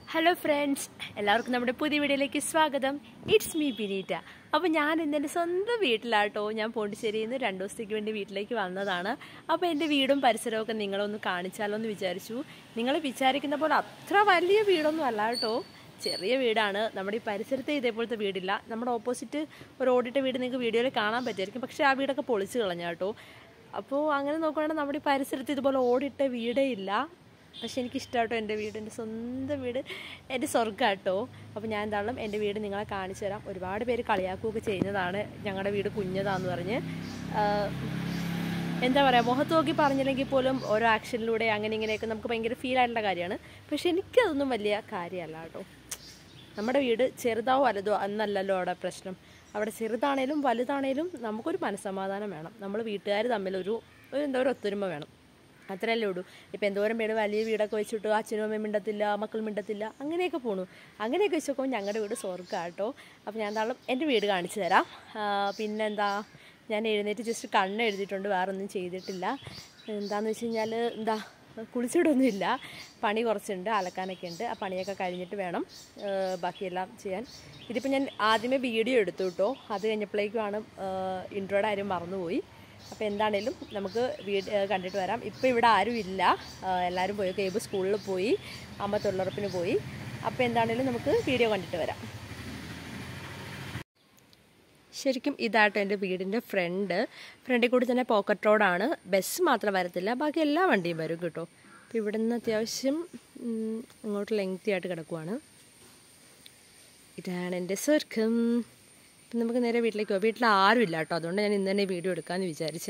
hello friends എല്ലാവർക്കും നമ്മുടെ പുതിയ വീഡിയോയിലേക്ക് സ്വാഗതം ഇറ്റ്സ് മീ ബിനീറ്റ അപ്പോൾ ഞാൻ ഇന്ന് എൻ്റെ സ്വന്തം വീട്ടിലാട്ടോ ഞാൻ പോണ്ടിച്ചേരിയിൽ നിന്ന് രണ്ട് ദിവസത്തേക്ക് വേണ്ടി വീട്ടിലേക്ക് വന്നതാണ് അപ്പോൾ എൻ്റെ വീടും പരിസരവും ഒക്കെ നിങ്ങളൊന്ന് കാണിച്ചാലോ എന്ന് വിചാരിച്ചു നിങ്ങൾ വിചാരിക്കുന്ന പോലെ അത്ര വലിയ വീടൊന്നും അല്ല കേട്ടോ ചെറിയ വീടാണ് നമ്മുടെ ഈ പരിസരത്ത് ഇതേപോലത്തെ വീടില്ല നമ്മുടെ ഓപ്പോസിറ്റ് ഒരു ഓടിട്ട വീട് നിങ്ങൾക്ക് വീഡിയോയിൽ കാണാൻ പറ്റുമായിരിക്കും പക്ഷേ ആ വീടൊക്കെ പൊളിച്ച് കളഞ്ഞ കേട്ടോ അപ്പോൾ അങ്ങനെ നോക്കുകയാണെങ്കിൽ നമ്മുടെ ഈ പരിസരത്ത് ഇതുപോലെ ഓടിട്ട വീടേ ഇല്ല പക്ഷെ എനിക്ക് ഇഷ്ടമാട്ടോ എൻ്റെ വീട് എൻ്റെ സ്വന്തം വീട് എൻ്റെ സ്വർഗ്ഗം കേട്ടോ അപ്പോൾ ഞാൻ എന്തായാലും എൻ്റെ വീട് നിങ്ങളെ കാണിച്ചു തരാം ഒരുപാട് പേര് കളിയാക്കുകയൊക്കെ ചെയ്യുന്നതാണ് ഞങ്ങളുടെ വീട് കുഞ്ഞതാന്ന് പറഞ്ഞ് ആഹ് എന്താ പറയുക മുഖത്ത് നോക്കി പറഞ്ഞില്ലെങ്കിൽ പോലും ഓരോ ആക്ഷനിലൂടെ അങ്ങനെ ഇങ്ങനെയൊക്കെ നമുക്ക് ഭയങ്കര ഫീൽ ആയിട്ടുള്ള കാര്യമാണ് പക്ഷെ എനിക്കതൊന്നും വലിയ കാര്യമല്ല കേട്ടോ നമ്മുടെ വീട് ചെറുതോ വലുതോ എന്നല്ലല്ലോ അവിടെ പ്രശ്നം അവിടെ ചെറുതാണേലും വലുതാണേലും നമുക്കൊരു മനസ്സമാധാനം വേണം നമ്മൾ വീട്ടുകാർ തമ്മിലൊരു ഒരു എന്താ ഒരു ഒത്തൊരുമ വേണം അത്രയല്ലേ ഉള്ളൂ ഇപ്പം എന്തോരം പേര് വലിയ വീടൊക്കെ വെച്ചിട്ട് അച്ഛനും അമ്മയും മിണ്ടത്തില്ല മക്കൾ മിണ്ടത്തില്ല അങ്ങനെയൊക്കെ പോണു അങ്ങനെയൊക്കെ വെച്ച് നോക്കുമ്പോൾ ഞങ്ങളുടെ വീട് സ്വർഗ്ഗം കേട്ടോ അപ്പോൾ ഞാൻ എന്തായാലും എൻ്റെ വീട് കാണിച്ചു തരാം ആ, പിന്നെന്താ ഞാൻ എഴുന്നേറ്റ് ജസ്റ്റ് കണ്ണ് എഴുതിയിട്ടുണ്ട് വേറെ ഒന്നും ചെയ്തിട്ടില്ല എന്താണെന്ന് വെച്ച് കഴിഞ്ഞാൽ എന്താ കുളിച്ചിടൊന്നുമില്ല പണി കുറച്ചുണ്ട് അലക്കാനൊക്കെ ഉണ്ട് ആ പണിയൊക്കെ കഴിഞ്ഞിട്ട് വേണം ആ, ബാക്കിയെല്ലാം ചെയ്യാൻ ഇതിപ്പോൾ ഞാൻ ആദ്യമേ വീഡിയോ എടുത്തു കേട്ടോ അത് കഴിഞ്ഞപ്പോഴേക്കുമാണ് ഇൻട്രോയുടെ കാര്യം മറന്നുപോയി അപ്പോൾ എന്താണേലും നമുക്ക് വീട് ഏ, കണ്ടിട്ട് വരാം ഇപ്പോൾ ഇവിടെ ആരും ഇല്ല ആ, എല്ലാവരും പോയി കേബ് സ്കൂളിൽ പോയി അമ്മ തൊഴിലുറപ്പിന് പോയി അപ്പോൾ എന്താണേലും നമുക്ക് വീഡിയോ കണ്ടിട്ട് വരാം ശരിക്കും ഇതാട്ടോ എൻ്റെ വീടിൻ്റെ ഫ്രണ്ട് ഫ്രണ്ടിൽ കൂടി തന്നെ പോക്കറ്റ് റോഡാണ് ബസ് മാത്രം വരത്തില്ല ബാക്കി എല്ലാ വണ്ടിയും വരും കേട്ടോ അപ്പോൾ ഇവിടെ നിന്ന് അത്യാവശ്യം ഉം, അങ്ങോട്ട് ലെങ്തി ആയിട്ട് കിടക്കുവാണ് ഇതാണ് എൻ്റെ സ്വർഗം അപ്പം നമുക്ക് നേരെ വീട്ടിലേക്ക് പോകാം വീട്ടിൽ ആരും ഇല്ല കേട്ടോ അതുകൊണ്ട് ഞാൻ ഇന്ന് തന്നെ വീഡിയോ എടുക്കാമെന്ന് വിചാരിച്ചേ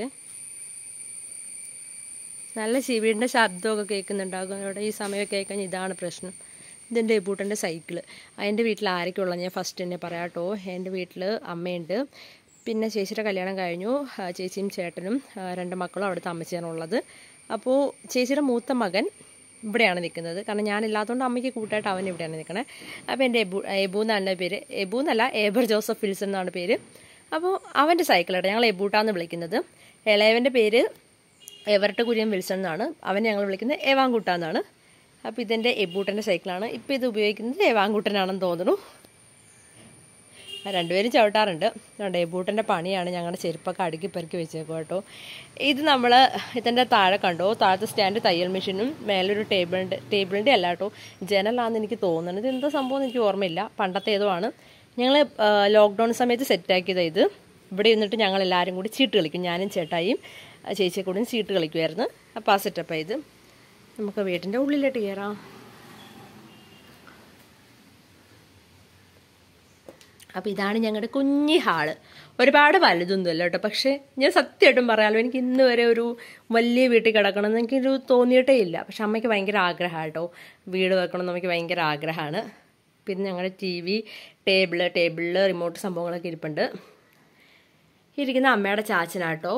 നല്ല ശിവീടിൻ്റെ ശബ്ദമൊക്കെ കേൾക്കുന്നുണ്ടാകും അവിടെ ഈ സമയമൊക്കെ കേൾക്കാൻ ഇതാണ് പ്രശ്നം ഇതെൻ്റെ എബൂട്ടൻ്റെ സൈക്കിള് എൻ്റെ വീട്ടിൽ ആരൊക്കെയുള്ള ഞാൻ ഫസ്റ്റ് തന്നെ പറയാം കേട്ടോ എൻ്റെ വീട്ടിൽ അമ്മയുണ്ട് പിന്നെ ചേച്ചിയുടെ കല്യാണം കഴിഞ്ഞു ആ, ചേച്ചിയും ചേട്ടനും ആ, രണ്ട് മക്കളും അവിടുത്തെ അമ്മച്ചിയാണുള്ളത് അപ്പോൾ ചേച്ചിയുടെ മൂത്ത മകൻ ഇവിടെയാണ് നിൽക്കുന്നത് കാരണം ഞാനില്ലാത്തതുകൊണ്ട് അമ്മയ്ക്ക് കൂട്ടായിട്ട് അവൻ ഇവിടെയാണ് നിൽക്കണേ അപ്പോൾ എൻ്റെ എബു എബു എന്നാണ് പേര് എബു എന്നല്ല ഏബർ ജോസഫ് ഫിൽസൺ എന്നാണ് പേര് അപ്പോൾ അവൻ്റെ സൈക്കിളാണ് ഞങ്ങൾ എബൂട്ടാന്ന് വിളിക്കുന്നത് ഇളയവൻ്റെ പേര് എവരട്ട് കുര്യൻ വിൽസൺ എന്നാണ് അവനെ ഞങ്ങൾ വിളിക്കുന്നത് ഏവാങ്കുട്ട എന്നാണ് അപ്പോൾ ഇതെൻ്റെ എബൂട്ടൻ്റെ സൈക്കിളാണ് ഇപ്പോൾ ഇത് ഉപയോഗിക്കുന്നത് ഏവാങ്കുട്ടനാണെന്ന് തോന്നുന്നു ആ, രണ്ടുപേരും ചവിട്ടാറുണ്ട് അതുകൊണ്ട് എബൂട്ടൻ്റെ പണിയാണ് ഞങ്ങളുടെ ചെരുപ്പൊക്കെ അടുക്കി പെറുക്കി വെച്ചേക്കും കേട്ടോ ഇത് നമ്മൾ ഇതിൻ്റെ താഴെ കണ്ടോ താഴത്തെ സ്റ്റാൻഡ് തയ്യൽ മെഷീനും മേലൊരു ടേബിളിൻ്റെ ടേബിളിൻ്റെ അല്ല കേട്ടോ ജനലാണെന്ന് എനിക്ക് തോന്നുന്നത് ഇത് എന്താ സംഭവം എന്ന് എനിക്ക് ഓർമ്മയില്ല പണ്ടത്തെ ഏതോ ആണ് ഞങ്ങൾ ലോക്ക്ഡൗൺ സമയത്ത് സെറ്റാക്കിയത് ഇത് ഇവിടെ ഇരുന്നിട്ട് ഞങ്ങൾ എല്ലാവരും കൂടി ചീട്ട് കളിക്കും ഞാനും ചേട്ടായും ആ ചേച്ചിയെ കൂടി ചീട്ട് കളിക്കുമായിരുന്നു അപ്പോൾ ആ സെറ്റപ്പ് ഇത് നമുക്ക് വീട്ടിൻ്റെ ഉള്ളിലോട്ട് കയറാം അപ്പോൾ ഇതാണ് ഞങ്ങളുടെ കുഞ്ഞി ഹാള് ഒരുപാട് വലുതൊന്നുമല്ല കേട്ടോ പക്ഷേ ഞാൻ സത്യമായിട്ടും പറയാമല്ലോ എനിക്ക് ഇന്ന് വരെ ഒരു വലിയ വീട്ടിൽ കിടക്കണം എന്ന് എനിക്കൊരു തോന്നിയിട്ടേ ഇല്ല പക്ഷെ അമ്മയ്ക്ക് ഭയങ്കര ആഗ്രഹമാണ് കേട്ടോ വീട് വെക്കണം എന്ന് അമ്മയ്ക്ക് ഭയങ്കര ആഗ്രഹമാണ് പിന്നെ ഞങ്ങളുടെ ടി വി ടേബിള് ടേബിളിൽ റിമോട്ട് സംഭവങ്ങളൊക്കെ ഇരിപ്പുണ്ട് ഇരിക്കുന്ന അമ്മയുടെ ചാച്ചനാട്ടോ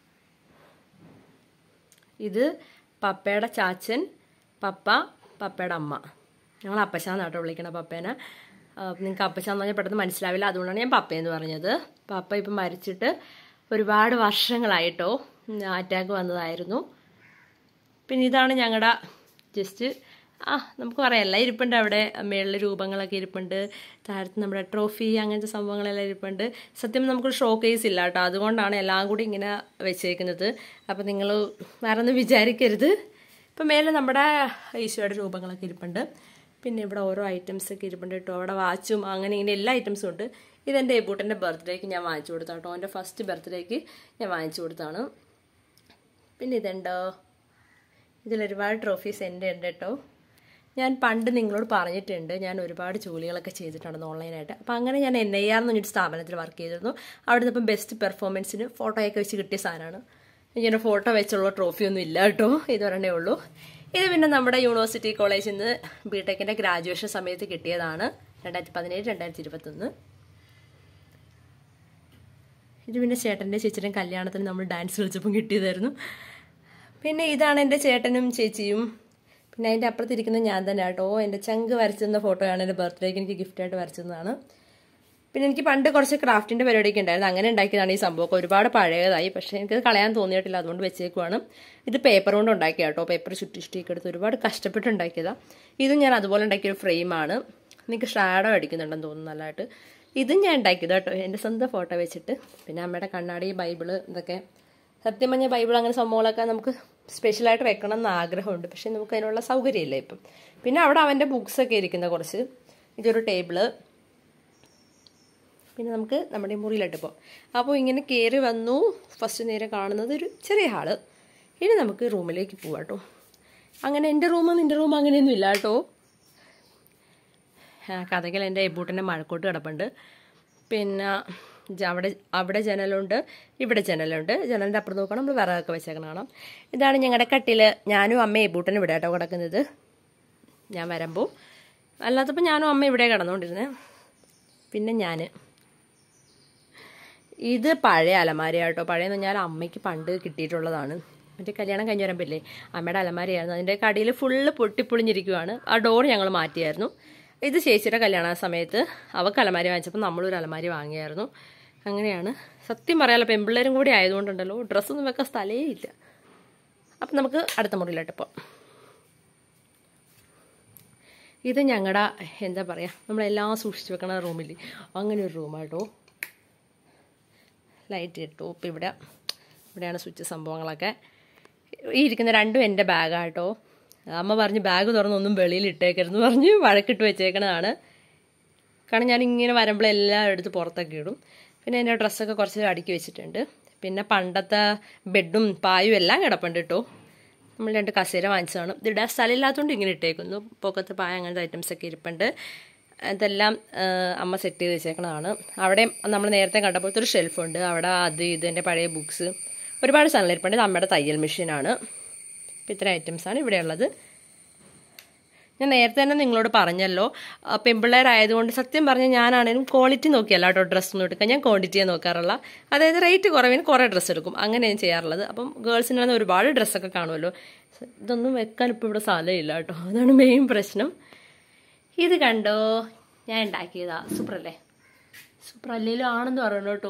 ഇത് പപ്പയുടെ ചാച്ചൻ പപ്പ പപ്പയുടെ അമ്മ ഞങ്ങൾ അപ്പച്ചാന്നാട്ടോ വിളിക്കണ പപ്പേനെ നിങ്ങൾക്ക് അപ്പച്ചാന്ന് പറഞ്ഞാൽ പെട്ടെന്ന് മനസ്സിലാവില്ല അതുകൊണ്ടാണ് ഞാൻ പപ്പയെന്ന് പറഞ്ഞത് പപ്പ ഇപ്പം മരിച്ചിട്ട് ഒരുപാട് വർഷങ്ങളായിട്ടോ അറ്റാക്ക് വന്നതായിരുന്നു പിന്നെ ഇതാണ് ഞങ്ങളുടെ ജസ്റ്റ് ആ നമുക്ക് പറയാം എല്ലാം ഇരിപ്പുണ്ട് അവിടെ മേളിൽ രൂപങ്ങളൊക്കെ ഇരിപ്പുണ്ട് താഴത്ത് നമ്മുടെ ട്രോഫി അങ്ങനത്തെ സംഭവങ്ങളെല്ലാം ഇരിപ്പുണ്ട് സത്യം നമുക്കൊരു ഷോ കേസ് ഇല്ല കേട്ടോ അതുകൊണ്ടാണ് എല്ലാം കൂടി ഇങ്ങനെ വെച്ചേക്കുന്നത് അപ്പോൾ നിങ്ങൾ വേറെ ഒന്നും വിചാരിക്കരുത് ഇപ്പം മേലെ നമ്മുടെ ഈശോയുടെ രൂപങ്ങളൊക്കെ ഇരിപ്പുണ്ട് പിന്നെ ഇവിടെ ഓരോ ഐറ്റംസ് ഒക്കെ ഇരിപ്പുണ്ട് കേട്ടോ അവിടെ വാച്ചും അങ്ങനെ ഇങ്ങനെ എല്ലാ ഐറ്റംസും ഉണ്ട് ഇതെൻ്റെ എബൂട്ടൻ്റെ ബർത്ത്ഡേക്ക് ഞാൻ വാങ്ങിച്ചു കൊടുത്താണ് കേട്ടോ എൻ്റെ ഫസ്റ്റ് ബർത്ത്ഡേക്ക് ഞാൻ വാങ്ങിച്ചു കൊടുത്താണ് പിന്നെ ഇതുണ്ടോ ഇതിലൊരുപാട് ട്രോഫീസ് എൻ്റെ ഉണ്ട് കേട്ടോ ഞാൻ പണ്ട് നിങ്ങളോട് പറഞ്ഞിട്ടുണ്ട് ഞാൻ ഒരുപാട് ജോലികളൊക്കെ ചെയ്തിട്ടുണ്ടെന്ന് ഓൺലൈനായിട്ട് അപ്പോൾ അങ്ങനെ ഞാൻ എൻ ഐ ആർ എന്ന് പറഞ്ഞൊരു സ്ഥാപനത്തിൽ വർക്ക് ചെയ്തിരുന്നു അവിടെ നിന്ന് ഇപ്പം ബെസ്റ്റ് പെർഫോമൻസിന് ഫോട്ടോയൊക്കെ വെച്ച് കിട്ടിയ സാധനമാണ് ഇങ്ങനെ ഫോട്ടോ വെച്ചുള്ള ട്രോഫിയൊന്നും ഇല്ല കേട്ടോ ഇതൊരെണ്ണേ ഉള്ളൂ ഇത് പിന്നെ നമ്മുടെ യൂണിവേഴ്സിറ്റി കോളേജിൽ നിന്ന് ബി ടെക്കിൻ്റെ ഗ്രാജുവേഷൻ സമയത്ത് കിട്ടിയതാണ് രണ്ടായിരത്തി പതിനേഴ് രണ്ടായിരത്തി ഇരുപത്തൊന്ന് ഇത് പിന്നെ ചേട്ടൻ്റെ ചേച്ചിയുടെയും കല്യാണത്തിന് നമ്മൾ ഡാൻസ് കളിച്ചപ്പം കിട്ടിയതായിരുന്നു പിന്നെ ഇതാണ് എൻ്റെ ചേട്ടനും ചേച്ചിയും പിന്നെ അതിൻ്റെ അപ്പുറത്തിരിക്കുന്നത് ഞാൻ തന്നെ കേട്ടോ എൻ്റെ ചങ്ക് വരച്ചിരുന്ന ഫോട്ടോയാണ് എൻ്റെ ബർത്ത്ഡേക്ക് എനിക്ക് ഗിഫ്റ്റായിട്ട് വരച്ചിരുന്നതാണ് പിന്നെ എനിക്ക് പണ്ട് കുറച്ച് ക്രാഫ്റ്റിന്റെ പരിപാടിയൊക്കെ ഉണ്ടായിരുന്നു അങ്ങനെ ഉണ്ടാക്കിയതാണ് ഈ സംഭവമൊക്കെ ഒരുപാട് പഴയതായി പക്ഷേ എനിക്കത് കളയാൻ തോന്നിയിട്ടില്ല അതുകൊണ്ട് വെച്ചേക്കുവാണ് ഇത് പേപ്പർ കൊണ്ട് ഉണ്ടാക്കിയ കേട്ടോ പേപ്പർ ചുറ്റി ചുറ്റിയൊക്കെ എടുത്ത് ഒരുപാട് കഷ്ടപ്പെട്ട് ഉണ്ടാക്കിയതാണ് ഇതും ഞാൻ അതുപോലെ ഉണ്ടാക്കിയ ഒരു ഫ്രെയിമാണ് നിങ്ങൾക്ക് ഷാഡോ അടിക്കുന്നുണ്ടെന്ന് തോന്നുന്നു നല്ലതായിട്ട് ഇതും ഞാൻ ഉണ്ടാക്കിയത് കേട്ടോ എൻ്റെ സ്വന്തം ഫോട്ടോ വെച്ചിട്ട് പിന്നെ അമ്മയുടെ കണ്ണാടി ബൈബിള് ഇതൊക്കെ സത്യം പറഞ്ഞ ബൈബിൾ അങ്ങനെ സംഭവങ്ങളൊക്കെ നമുക്ക് സ്പെഷ്യലായിട്ട് വെക്കണം എന്ന് ആഗ്രഹമുണ്ട് പക്ഷെ നമുക്ക് അതിനുള്ള സൗകര്യമില്ല ഇപ്പം പിന്നെ അവിടെ അവൻ്റെ ബുക്സൊക്കെ ഇരിക്കുന്ന കുറച്ച് ഇതൊരു ടേബിള് പിന്നെ നമുക്ക് നമ്മുടെ മുറിയിലോട്ട് പോകാം അപ്പോൾ ഇങ്ങനെ കയറി വന്നു ഫസ്റ്റ് നേരെ കാണുന്നത് ഒരു ചെറിയ ഹാള് ഇനി നമുക്ക് റൂമിലേക്ക് പോവാം കേട്ടോ അങ്ങനെ എൻ്റെ റൂം നിൻ്റെ റൂം അങ്ങനെയൊന്നും ഇല്ല കേട്ടോ കഥകൾ എൻ്റെ എബൂട്ടൻ്റെ മഴക്കോട്ട് കിടപ്പുണ്ട് പിന്നെ ജ- അവിടെ അവിടെ ജനലുണ്ട് ഇവിടെ ജനലുണ്ട് ജനലിൻ്റെ അപ്പുറത്ത് നോക്കണം നമ്മൾ വിറകൊക്കെ വെച്ചേക്കണം കാണാം ഇതാണ് ഞങ്ങളുടെ കട്ടിൽ ഞാനും അമ്മയും എബൂട്ടനും ഇവിടെ കേട്ടോ കിടക്കുന്നത് ഞാൻ വരുമ്പോൾ അല്ലാത്തപ്പോൾ ഞാനും അമ്മ ഇവിടെ കിടന്നുകൊണ്ടിരുന്നത് പിന്നെ ഞാൻ ഇത് പഴയ അലമാര കേട്ടോ പഴയെന്ന് പറഞ്ഞാൽ അമ്മയ്ക്ക് പണ്ട് കിട്ടിയിട്ടുള്ളതാണ് മറ്റേ കല്യാണം കഴിഞ്ഞ് വരുമ്പില്ലേ അമ്മയുടെ അലമാരയായിരുന്നു അതിൻ്റെ കടിയിൽ ഫുള്ള് പൊട്ടിപ്പൊളിഞ്ഞിരിക്കുവാണ് ആ ഡോർ ഞങ്ങൾ മാറ്റിയായിരുന്നു ഇത് ചേച്ചിയുടെ കല്യാണ സമയത്ത് അവൾക്ക് അലമാരി വാങ്ങിച്ചപ്പോൾ നമ്മളൊരു അലമാരി വാങ്ങിയായിരുന്നു അങ്ങനെയാണ് സത്യം പറയാമല്ലോ പെൺപിള്ളേരും കൂടി ആയതുകൊണ്ടുണ്ടല്ലോ ഡ്രസ്സൊന്നും വെക്കാൻ സ്ഥലേ ഇല്ല അപ്പം നമുക്ക് അടുത്ത മുറിയിലോട്ട് പോവാം ഇത് ഞങ്ങളുടെ എന്താ പറയുക നമ്മളെല്ലാം സൂക്ഷിച്ച് വെക്കണ റൂമിൽ അങ്ങനെ ഒരു റൂമാട്ടോ ലൈറ്റ് ഇട്ടു ഇപ്പം ഇവിടെ ഇവിടെയാണ് സ്വിച്ച് സംഭവങ്ങളൊക്കെ ഈ ഇരിക്കുന്ന രണ്ടും എൻ്റെ ബാഗാട്ടോ അമ്മ പറഞ്ഞ് ബാഗ് തുറന്നൊന്നും വെളിയിൽ ഇട്ടേക്കരുതെന്ന് പറഞ്ഞ് വഴക്കിട്ട് വെച്ചേക്കണതാണ് കാരണം ഞാൻ ഇങ്ങനെ വരുമ്പോഴെല്ലാം എടുത്ത് പുറത്തൊക്കെ ഇടും പിന്നെ എൻ്റെ ഡ്രസ്സൊക്കെ കുറച്ച് അടുക്കി വെച്ചിട്ടുണ്ട് പിന്നെ പണ്ടത്തെ ബെഡും പായും എല്ലാം കിടപ്പുണ്ട് കേട്ടോ നമ്മൾ രണ്ട് കസേര വാങ്ങിച്ചതാണ് ഇത് ഇടാൻ സ്ഥലമില്ലാത്തതുകൊണ്ട് ഇങ്ങനെ ഇട്ടേക്കുന്നു പൊക്കത്ത് പായ അങ്ങനത്തെ ഐറ്റംസ് ഒക്കെ ഇരിപ്പുണ്ട് ഇതെല്ലാം ആ, അമ്മ സെറ്റ് ചെയ്ത് വെച്ചേക്കണതാണ് അവിടെ നമ്മൾ നേരത്തെ കണ്ടപ്പോഴത്തെ ഒരു ഷെൽഫുണ്ട് അവിടെ അത് ഇത് എൻ്റെ പഴയ ബുക്സ് ഒരുപാട് സാധനങ്ങൾ ഇരിപ്പുണ്ട് ഇത് അമ്മയുടെ തയ്യൽ മെഷീനാണ് അപ്പം ഇത്ര ഐറ്റംസാണ് ഇവിടെയുള്ളത് ഞാൻ നേരത്തെ തന്നെ നിങ്ങളോട് പറഞ്ഞല്ലോ ആ, പെൺപിള്ളേരായതുകൊണ്ട് സത്യം പറഞ്ഞാൽ ഞാനാണേലും ക്വാളിറ്റി നോക്കിയല്ല കേട്ടോ ഡ്രസ്സ് ഒന്നും എടുക്കാൻ ഞാൻ ക്വാണ്ടിറ്റിയെ നോക്കാറുള്ള അതായത് റേറ്റ് കുറവിന് കുറേ ഡ്രസ്സ് എടുക്കും അങ്ങനെ ഞാൻ ചെയ്യാറുള്ളത് അപ്പം ഗേൾസിനാണ് ഒരുപാട് ഡ്രസ്സൊക്കെ കാണുമല്ലോ ഇതൊന്നും വെക്കാൻ ഇപ്പോൾ ഇവിടെ സ്ഥലമില്ല കേട്ടോ അതാണ് മെയിൻ പ്രശ്നം ഇത് കണ്ടോ ഞാൻ ഉണ്ടാക്കിയതാ സൂപ്പർ അല്ലേ സൂപ്പർ അല്ലെങ്കിലും ആണെന്ന് പറയണം കേട്ടോ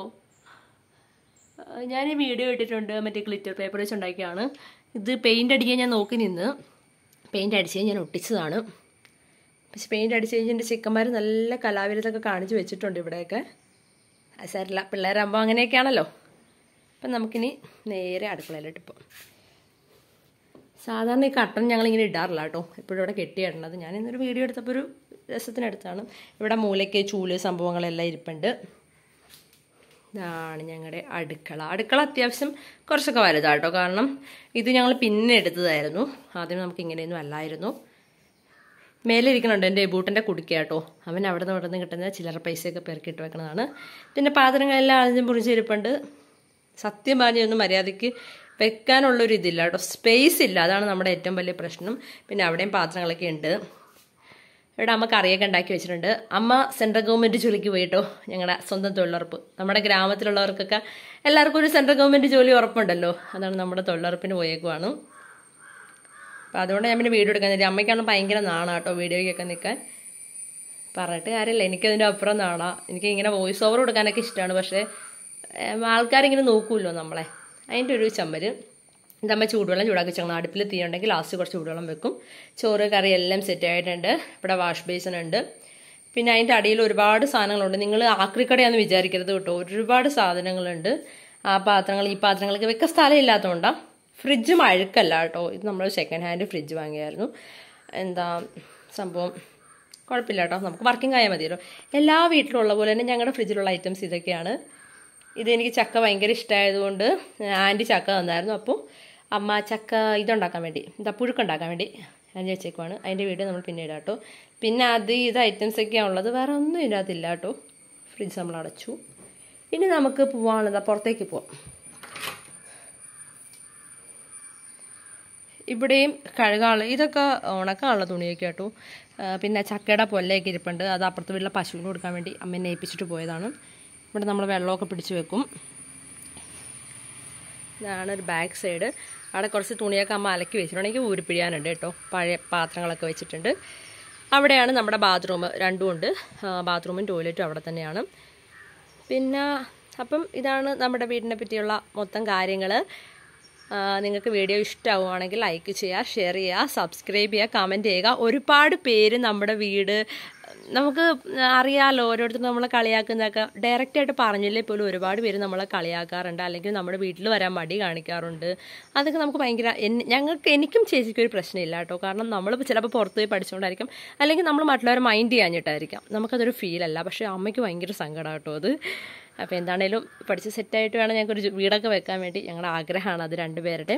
ആ, ഞാൻ ഈ വീഡിയോ ഇട്ടിട്ടുണ്ട് മറ്റേ ഗ്ലിറ്റർ പേപ്പർ വെച്ച് ഉണ്ടാക്കിയാണ് ഇത് പെയിൻ്റ് അടിക്കാൻ ഞാൻ നോക്കി നിന്ന് പെയിൻ്റ് അടിച്ച് ഞാൻ ഒട്ടിച്ചതാണ് പക്ഷെ പെയിൻ്റ് അടിച്ച് കഴിഞ്ഞ് എൻ്റെ ചിക്കന്മാർ നല്ല കലാവിരുതൊക്കെ കാണിച്ച് വെച്ചിട്ടുണ്ട് ഇവിടെയൊക്കെ അത് സാരില്ല പിള്ളേരാകുമ്പോൾ അങ്ങനെയൊക്കെയാണല്ലോ അപ്പം നമുക്കിനി നേരെ അടുക്കളയിലോട്ട് പോകാം സാധാരണ ഈ കട്ടൺ ഞങ്ങളിങ്ങനെ ഇടാറില്ല കേട്ടോ എപ്പോഴും ഇവിടെ കെട്ടിയിടണത് ഞാൻ ഇന്നൊരു വീഡിയോ എടുത്തപ്പോൾ ഒരു രസത്തിനെടുത്താണ് ഇവിടെ മൂലയ്ക്ക് ചൂല് സംഭവങ്ങളെല്ലാം ഇരിപ്പുണ്ട് ഇതാണ് ഞങ്ങളുടെ അടുക്കള അടുക്കള അത്യാവശ്യം കുറച്ചൊക്കെ വലുതാട്ടോ കാരണം ഇത് ഞങ്ങൾ പിന്നെ എടുത്തതായിരുന്നു ആദ്യം നമുക്ക് ഇങ്ങനെയൊന്നും അല്ലായിരുന്നു മേലെ ഇരിക്കണുണ്ട് എൻ്റെ ബൂട്ടിൻ്റെ കുടിക്കാട്ടോ അവൻ അവിടെ നിന്ന് ഇവിടെ നിന്ന് കിട്ടുന്ന ചില്ലറ പൈസയൊക്കെ പെറുക്കിയിട്ട് വെക്കണതാണ് പിന്നെ പാത്രങ്ങളെല്ലാം അതിന് മുറിച്ചിരിപ്പുണ്ട് സത്യം പറഞ്ഞൊന്നും മര്യാദയ്ക്ക് വെക്കാനുള്ളൊരു ഇതില്ല കേട്ടോ സ്പേസ് ഇല്ല അതാണ് നമ്മുടെ ഏറ്റവും വലിയ പ്രശ്നം പിന്നെ അവിടെയും പാത്രങ്ങളൊക്കെ ഉണ്ട് ഇവിടെ അമ്മ കറിയൊക്കെ ഉണ്ടാക്കി വെച്ചിട്ടുണ്ട് അമ്മ സെൻട്രൽ ഗവൺമെൻറ് ജോലിക്ക് പോയിട്ടോ ഞങ്ങളുടെ സ്വന്തം തൊഴിലുറപ്പ് നമ്മുടെ ഗ്രാമത്തിലുള്ളവർക്കൊക്കെ എല്ലാവർക്കും ഒരു സെൻട്രൽ ഗവൺമെൻറ് ജോലി ഉറപ്പുണ്ടല്ലോ അതാണ് നമ്മുടെ തൊഴിലുറപ്പിന് പോയേക്കുവാണ് അപ്പോൾ അതുകൊണ്ട് ഞാൻ പിന്നെ വീഡിയോ എടുക്കാൻ നേരം അമ്മയ്ക്കാണ് ഭയങ്കര നാണാട്ടോ വീഡിയോയ്ക്കൊക്കെ നിൽക്കാൻ പറഞ്ഞിട്ട് കാര്യമില്ല എനിക്കതിൻ്റെ അപ്പുറം നാണാ എനിക്ക് ഇങ്ങനെ വോയിസ് ഓവർ കൊടുക്കാനൊക്കെ ഇഷ്ടമാണ് പക്ഷേ ഏം, ആൾക്കാരിങ്ങനെ നോക്കുമല്ലോ നമ്മളെ അതിൻ്റെ ഒരു ചമ്മര് ഇതമ്മ ചൂടുവെള്ളം ചൂടാക്കി വെച്ചാൽ അടുപ്പിൽ തീ ഉണ്ടെങ്കിൽ ലാസ്റ്റ് കുറച്ച് ചൂടുവെള്ളം വെക്കും ചോറ് കറി എല്ലാം സെറ്റ് ആയിട്ടുണ്ട് ഇവിടെ വാഷ് ബേസിൻ ഉണ്ട് പിന്നെ അതിൻ്റെ അടിയിൽ ഒരുപാട് സാധനങ്ങളുണ്ട് നിങ്ങൾ ആക്രിക്കടയാന്ന് വിചാരിക്കരുത് കേട്ടോ ഒരുപാട് സാധനങ്ങളുണ്ട് ആ പാത്രങ്ങൾ ഈ പാത്രങ്ങളൊക്കെ വെക്കാൻ സ്ഥലം ഇല്ലാത്തതുകൊണ്ടാണ് ഫ്രിഡ്ജും അഴുക്കല്ല കേട്ടോ ഇത് നമ്മൾ സെക്കൻഡ് ഹാൻഡ് ഫ്രിഡ്ജ് വാങ്ങിയായിരുന്നു എന്താ സംഭവം കുഴപ്പമില്ല കേട്ടോ നമുക്ക് വർക്കിംഗ് ആയാൽ മതിയല്ലോ എല്ലാ വീട്ടിലും ഉള്ള പോലെ തന്നെ ഞങ്ങളുടെ ഫ്രിഡ്ജിലുള്ള ഐറ്റംസ് ഇതൊക്കെയാണ് ഇത് എനിക്ക് ചക്ക ഭയങ്കര ഇഷ്ടമായതുകൊണ്ട് ആൻറ്റി ചക്ക തന്നായിരുന്നു അപ്പോൾ അമ്മ ചക്ക ഇതുണ്ടാക്കാൻ വേണ്ടി എന്താ പുഴുക്കുണ്ടാക്കാൻ വേണ്ടി ഞാൻ വെച്ചേക്കുവാണ് അതിൻ്റെ വീഡിയോ നമ്മൾ പിന്നെ ഇടാം കേട്ടോ പിന്നെ അത് ഇത് ഐറ്റംസ് ഒക്കെയാണ് ഉള്ളത് വേറെ ഒന്നും ഇതിനകത്തില്ല കേട്ടോ ഫ്രിഡ്ജ് നമ്മൾ അടച്ചു ഇനി നമുക്ക് പോവാനുള്ളത് പുറത്തേക്ക് പോവാം ഇവിടെയും കഴുകാനുള്ള ഇതൊക്കെ ഉണക്കാനുള്ള തുണിയൊക്കെ കേട്ടോ ആ, പിന്നെ ചക്കയുടെ പൊല്ലയൊക്കെ ഇരിപ്പുണ്ട് അത് അപ്പുറത്ത് വീട്ടിലെ പശുവിന് കൊടുക്കാൻ വേണ്ടി അമ്മ ഏൽപ്പിച്ചിട്ട് പോയതാണ് ഇവിടെ നമ്മൾ വെള്ളമൊക്കെ പിടിച്ച് വെക്കും ഇതാണ് ഒരു ബാക്ക് സൈഡ് അവിടെ കുറച്ച് തുണിയൊക്കെ അമ്മ അലക്കി വെച്ചിട്ടുണ്ടെങ്കിൽ ഊരിപ്പിടിയാനുണ്ട് കേട്ടോ പഴയ പാത്രങ്ങളൊക്കെ വെച്ചിട്ടുണ്ട് അവിടെയാണ് നമ്മുടെ ബാത്റൂം രണ്ടും ഉണ്ട് ബാത്റൂമും ടോയ്ലറ്റും അവിടെ തന്നെയാണ് പിന്നെ അപ്പം ഇതാണ് നമ്മുടെ വീടിനെ പറ്റിയുള്ള മൊത്തം കാര്യങ്ങൾ നിങ്ങൾക്ക് വീഡിയോ ഇഷ്ടമാവുകയാണെങ്കിൽ ലൈക്ക് ചെയ്യുക ഷെയർ ചെയ്യുക സബ്സ്ക്രൈബ് ചെയ്യുക കമൻറ്റ് ചെയ്യുക ഒരുപാട് പേര് നമ്മുടെ വീട് നമുക്ക് അറിയാലോ ഓരോരുത്തർ നമ്മളെ കളിയാക്കുന്നതൊക്കെ ഡയറക്റ്റായിട്ട് പറഞ്ഞില്ലേ പോലും ഒരുപാട് പേര് നമ്മളെ കളിയാക്കാറുണ്ട് അല്ലെങ്കിൽ നമ്മുടെ വീട്ടിൽ വരാൻ മടി കാണിക്കാറുണ്ട് അതൊക്കെ നമുക്ക് ഭയങ്കര എൻ- ഞങ്ങൾക്ക് എനിക്കും ചേച്ചിക്കും ഒരു പ്രശ്നമില്ല കേട്ടോ കാരണം നമ്മളിപ്പോൾ ചിലപ്പോൾ പുറത്ത് പോയി പഠിച്ചുകൊണ്ടായിരിക്കും അല്ലെങ്കിൽ നമ്മൾ മറ്റുള്ളവരെ മൈൻഡ് ചെയ്യാഞ്ഞിട്ടായിരിക്കാം നമുക്കതൊരു ഫീലല്ല പക്ഷേ അമ്മയ്ക്ക് ഭയങ്കര സങ്കടം കേട്ടോ അത് അപ്പോൾ എന്താണേലും പഠിച്ച് സെറ്റായിട്ട് വേണം ഞങ്ങൾക്കൊരു ജു- വീടൊക്കെ വെക്കാൻ വേണ്ടി ഞങ്ങളുടെ ആഗ്രഹമാണ് അത് രണ്ടുപേരുടെ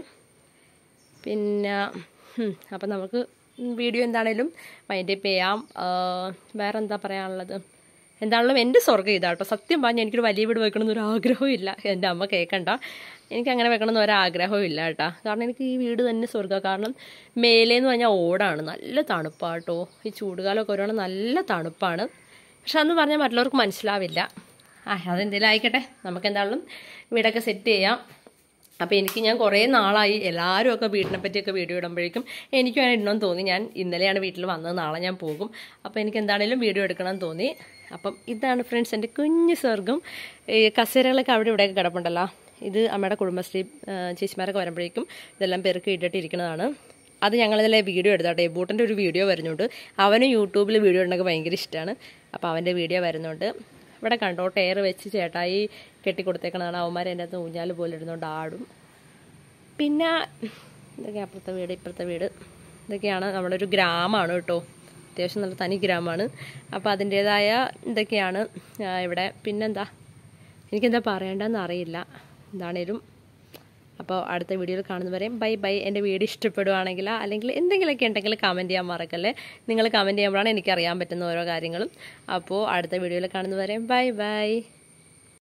പിന്നെ ഉം, അപ്പം നമുക്ക് വീഡിയോ എന്താണേലും മൈൻഡപ്പ് ചെയ്യാം ആ, വേറെ എന്താ പറയാനുള്ളത് എന്താണെങ്കിലും എൻ്റെ സ്വർഗ്ഗം ഇതാ കേട്ടോ സത്യം പറഞ്ഞാൽ എനിക്കൊരു വലിയ വീട് വെക്കണമെന്ന് ഒരു ആഗ്രഹവും ഇല്ല എൻ്റെ അമ്മ കേൾക്കണ്ട എനിക്ക് അങ്ങനെ വെക്കണമെന്ന് ഒരാഗ്രഹവും ഇല്ല കേട്ടോ കാരണം എനിക്ക് ഈ വീട് തന്നെ സ്വർഗ്ഗം കാരണം മേലേന്ന് പറഞ്ഞാൽ ഓടാണ് നല്ല തണുപ്പാട്ടോ ഈ ചൂടുകാലമൊക്കെ വരുവാണ് നല്ല തണുപ്പാണ് പക്ഷെ അന്ന് പറഞ്ഞാൽ മറ്റുള്ളവർക്ക് മനസ്സിലാവില്ല ആ അതെന്തെങ്കിലും ആയിക്കട്ടെ നമുക്ക് എന്താണെങ്കിലും വീടൊക്കെ സെറ്റ് ചെയ്യാം അപ്പോൾ എനിക്ക് ഞാൻ കുറേ നാളായി എല്ലാവരും ഒക്കെ വീടിനെ പറ്റിയൊക്കെ വീഡിയോ ഇടുമ്പോഴേക്കും എനിക്കും അങ്ങനെ ഇടണമെന്ന് തോന്നി ഞാൻ ഇന്നലെയാണ് വീട്ടിൽ വന്നത് നാളെ ഞാൻ പോകും അപ്പോൾ എനിക്ക് എന്താണേലും വീഡിയോ എടുക്കണമെന്ന് തോന്നി അപ്പം ഇതാണ് ഫ്രണ്ട്സ് എൻ്റെ കുഞ്ഞു സ്വർഗം ഈ കസേരകളൊക്കെ അവിടെ ഇവിടെയൊക്കെ കിടപ്പുണ്ടല്ലോ ഇത് അമ്മയുടെ കുടുംബശ്രീ ആ, ചേച്ചിമാരൊക്കെ വരുമ്പോഴേക്കും ഇതെല്ലാം പെറുക്കി ഇട്ടിട്ടിരിക്കുന്നതാണ് അത് ഞങ്ങളിതിലെ വീഡിയോ എടുത്താട്ടെ ബൂട്ടൻ്റെ ഒരു വീഡിയോ വരുന്നുണ്ട് അവനും യൂട്യൂബിൽ വീഡിയോ ഇടുന്നൊക്കെ ഭയങ്കര ഇഷ്ടമാണ് അപ്പോൾ അവൻ്റെ വീഡിയോ വരുന്നുണ്ട് ഇവിടെ കണ്ടോ ടയർ വെച്ച് ചേട്ടായി കെട്ടിക്കൊടുത്തേക്കണതാണ് അവന്മാർ എൻ്റെ അകത്ത് ഊഞ്ഞാൽ പോലെ ഇടുന്നുണ്ട് ആടും പിന്നെ ഇതൊക്കെ അപ്പുറത്തെ വീട് ഇപ്പുറത്തെ വീട് ഇതൊക്കെയാണ് നമ്മുടെ ഒരു ഗ്രാമമാണ് കേട്ടോ അത്യാവശ്യം നല്ല തനി ഗ്രാമമാണ് അപ്പോൾ അതിൻ്റേതായ ഇതൊക്കെയാണ് ആ, ഇവിടെ പിന്നെന്താ എനിക്കെന്താ പറയേണ്ടതെന്ന് അറിയില്ല എന്താണേലും അപ്പോൾ അടുത്ത വീഡിയോയിൽ കാണുന്നവരെയും ബൈ ബൈ എൻ്റെ വീഡിയോ ഇഷ്ടപ്പെടുവാണെങ്കിൽ അല്ലെങ്കിൽ എന്തെങ്കിലുമൊക്കെ ഉണ്ടെങ്കിൽ കമൻറ്റ് ചെയ്യാൻ മറക്കല്ലേ നിങ്ങൾ കമൻറ്റ് ചെയ്യുമ്പോഴാണ് എനിക്കറിയാൻ പറ്റുന്ന ഓരോ കാര്യങ്ങളും അപ്പോൾ അടുത്ത വീഡിയോയിൽ കാണുന്നവരെയും ബൈ ബൈ